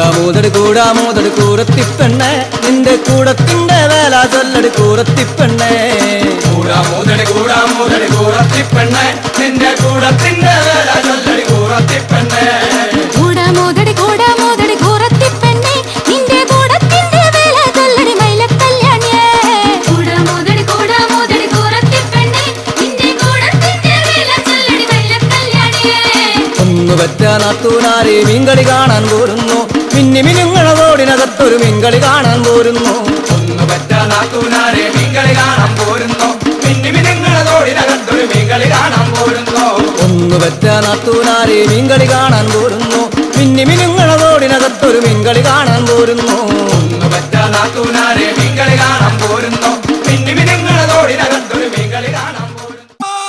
കൂടാമൂതടി കൂടാമൂതടി കൂറത്തിപ്പെണ്ണെ നിന്റെ കൂടത്തിന്റെ വേല ചൊല്ലടി കൂറത്തിപ്പെണ്ണെ കൂടാമൂതടി കൂടാമൂതടി കൂറത്തിപ്പെണ്ണെ നിന്റെ കൂടത്തിന്റെ വേല ചൊല്ലടി കൂറത്തിപ്പെണ്ണെ കൂടാമോദടി കൂടാമോദടി കൂറത്തിപ്പെണ്ണേ നിന്റെ കൂടത്തിന്റെ വേല ചൊല്ലടി മൈലക്കല്യാണിയേ കൂടാമോദടി കൂടാമോദടി കൂറത്തിപ്പെണ്ണേ നിന്റെ കൂടത്തിന്റെ വേല ചൊല്ലടി മൈലക്കല്യാണിയേ ഒന്ന് പറ്റ നാത്തൂനാരെ മീൻകളി കാണാൻ പോരുന്നു മിന്നി മിനുങ്ങളതോടിനകത്തൊരു മീൻകളി കാണാൻ പോരുന്നു ഒന്ന് പറ്റ നാത്തൂനാരെ മീൻകളി കാണാൻ പോരുന്നു മിന്നി മിനുങ്ങളതോടിനകത്തൊരു മീൻകളി കാണാൻ പോരുന്നു ഒന്ന് പറ്റ നാത്തൂനാരെ മീൻകളി കാണാൻ പോരുന്നു മിന്നി മിനുങ്ങളതോടിനകത്തൊരു മീൻകളി കാണാൻ പോരുന്നു ഒന്ന് പറ്റ നാത്തൂനാരെ മീൻകളി കാണാൻ പോരുന്നു മിന്നി മിനുങ്ങളതോടിനകത്തൊരു മീൻകളി കാണാൻ പോരുന്നു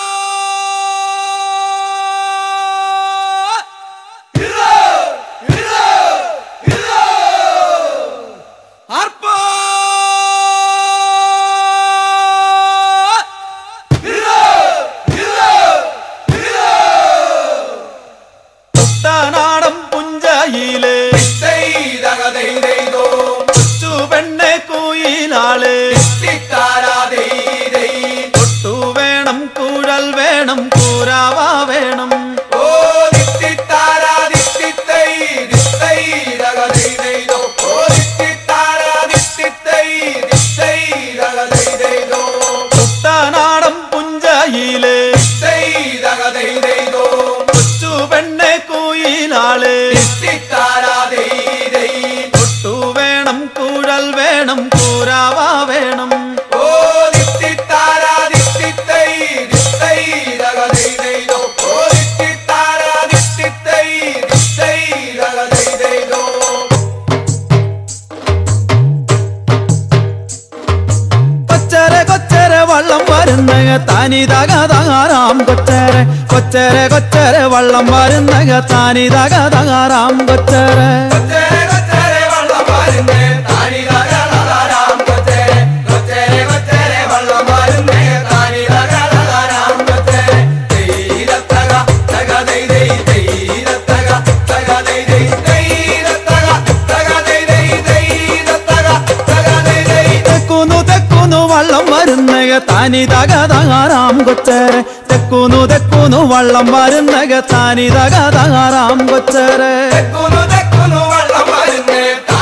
കുട്ടനാടൻ പുഞ്ചയിലെ ചെയ്തകതെയ്തെയ്തോ കൊച്ചു പെണ്ണെ കുയിലാള് തിത്താരാതെയ്തെയ് തൊട്ടു വേണം കുഴൽ വേണം കൂരാവ വേണം ഓ ദിത്തിത്താരാ ദിത്തിത്തൈ ദിത്തൈ ദഗദൈദൈദോ ഓ ദിത്തിത്താരാ ദിത്തിത്തൈ ദിത്തൈ ദഗദൈദൈദോ കുട്ടനാടൻ പുഞ്ചയിലെ ദിത്തൈ ദഗദൈദൈദോ കൊച്ചു പെണ്ണെ കുയിലാള് ദിത്തിത്താരാതെയ്ദൈ തൊട്ടു വേണം കുഴൽ വേണം കൂരാവ വേണം ഓ ദിത്തിത്താരാ ദിത്തിത്തൈ ദിത്തൈ ദഗദൈദൈദോ ഓ ദിത്തിത്താരാ ദിത്തിത്തൈ ദിത്തൈ ദഗദൈദൈദോ കൊച്ചരെ കൊച്ചരെ വള്ളം വരുന്നക താനിതക തകാറാം കൊച്ചരെ കൊച്ചരെ കൊച്ചരെ വള്ളം വരുന്നക താനിതക തകാറാം കൊച്ചരെ കൊച്ചേരെ കൊച്ചേരെ വള്ളം വരുന്നേ താനിതകതകരാം കൊച്ചേരെ കൊച്ചേരെ കൊച്ചേരെ വള്ളം വരുന്നേ താനിതകതകരാം കൊച്ചേരെ തെയ്യത്തക തക ദൈ ദൈ തെയ്യത്തക തക ദൈ ദൈ തെയ്യത്തക തക ദൈ ദൈ തെയ്യത്തക തക ദൈ ദൈ തെക്കുന്നു തെക്കുന്നു വള്ളം വരുന്നക താനിതക തകാറാം കൊച്ചരെ തെക്കുന്നു തെക്കുന്നു വള്ളം വരുന്നക താനിതക തകാറാം കൊച്ചരെ തെക്കുന്നു തെക്കുന്നു വള്ളം വരുന്നേ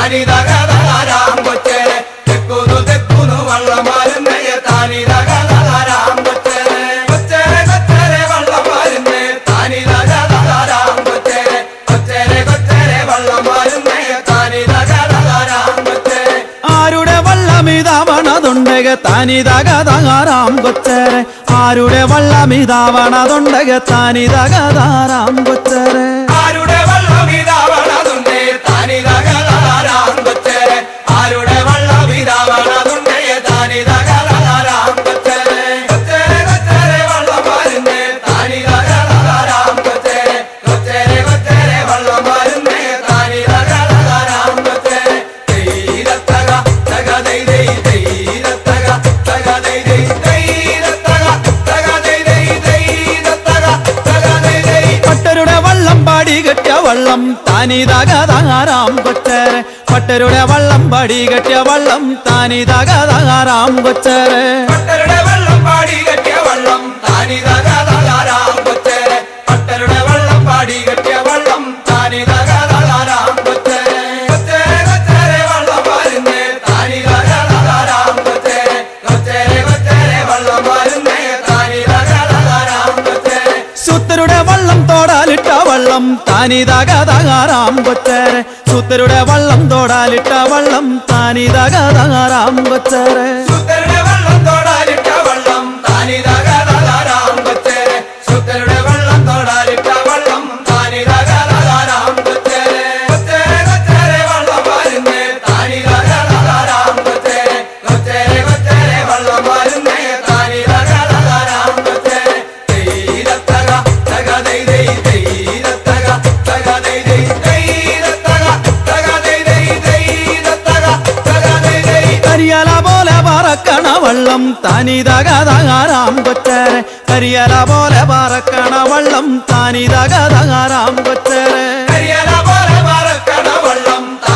താനിതകതകരാം കൊച്ചേരെ തെക്കുന്നു തെക്കുന്നു വള്ളം വരുന്നേ താനിതകതകരാം കൊച്ചേരെ കൊച്ചേരെ കൊച്ചേരെ വള്ളം വരുന്നേ താനിതകതകരാം കൊച്ചേരെ കൊച്ചേരെ കൊച്ചേരെ വള്ളം വരുന്നേ താനിതകതകരാം കൊച്ചേരെ ആരുടെ വള്ളമിതാവണതുണ്ടക താനിതക തകാറാം കൊച്ചരെ ആരുടെ വള്ളമിതാവണതുണ്ടക താനിതക താറാം കൊച്ചരെ ആരുടെ വള്ളം ഇതാവണതുണ്ടേ താനിതകതകരാം കൊച്ചേരെ ആരുടെ വള്ളം ഇതാവണതുണ്ടേ താനിതകതകരാം കൊച്ചേരെ കൊച്ചേരെ കൊച്ചേരെ വള്ളം വരുന്നേ താനിതകതകരാം കൊച്ചേരെ കൊച്ചേരെ കൊച്ചേരെ വള്ളം വരുന്നേ താനിതകതകരാം കൊച്ചേരെ തെയ്യത്തക തക ദൈ ദൈ തെയ്യത്തക തക ദൈ ദൈ തെയ്യത്തക തക ദൈ ദൈ തെയ്യത്തക തക ദൈ ദൈ പട്ടരുടെ വള്ളം പാടി കെട്ടിയ വള്ളം താനിതക തകാറാം കൊച്ചരെ പട്ടരുടെ വള്ളം പാടി കെട്ടിയ വള്ളം താനിതക തകാറാം കൊച്ചരെ പട്ടരുടെ വെള്ളം പാടി കെട്ടിയ വള്ളം താനിതകതകരാം കൊച്ചേരെ പട്ടരുടെ വെള്ളം പാടി കെട്ടിയ വള്ളം താനിതകതകരാം കൊച്ചേരെ കൊച്ചേരെ കൊച്ചേരെ വള്ളം വരുന്നേ താനിതകതകരാം കൊച്ചേരെ കൊച്ചേരെ കൊച്ചേരെ വള്ളം വരുന്നേ താനിതകതകരാം കൊച്ചേരെ സൂത്തരുടെ വള്ളം തോടാലിട്ട വള്ളം താനിതക തകാറാം കൊച്ചരെ സൂത്തരുടെ വള്ളം തോടാലിട്ട വള്ളം താനിതക തകാറാം കൊച്ചരെ ശുദ്ധരുടെ വെള്ളം തോടാലിട്ട വള്ളം താനിതകതകരാം കൊച്ചേരെ ശുദ്ധരുടെ വെള്ളം തോടാലിട്ട വള്ളം താനിതകതകരാം കൊച്ചേരെ കൊച്ചേരെ കൊച്ചേരെ വള്ളം വരുന്നേ താനിതകതകരാം കൊച്ചേരെ കൊച്ചേരെ കൊച്ചേരെ വള്ളം വരുന്നേ താനിതകതകരാം കൊച്ചേരെ തെയ്യത്തക തക ദൈ ദൈ തെയ്യത്തക തക ദൈ ദൈ തെയ്യത്തക തക ദൈ ദൈ തെയ്യത്തക തക ദൈ ദൈ കരിയല പോലെ പറക്കണ വള്ളം താനിതക തകാറാം കൊച്ചരെ കരിയല പോലെ പറക്കണ വള്ളം താനിതക തകാറാം കൊച്ചരെ കരിയല പോലെ പറക്കണ വള്ളം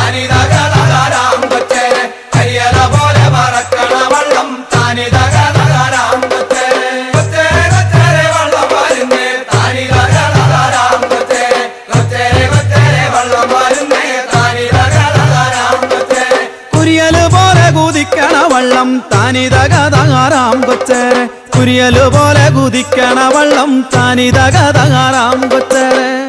വള്ളം താനിതക തകാറാം കൊച്ചേരെ കുരിയല് പോലെ കുതിക്കണ വള്ളം താനിതക തകാറാം കൊച്ചേരെ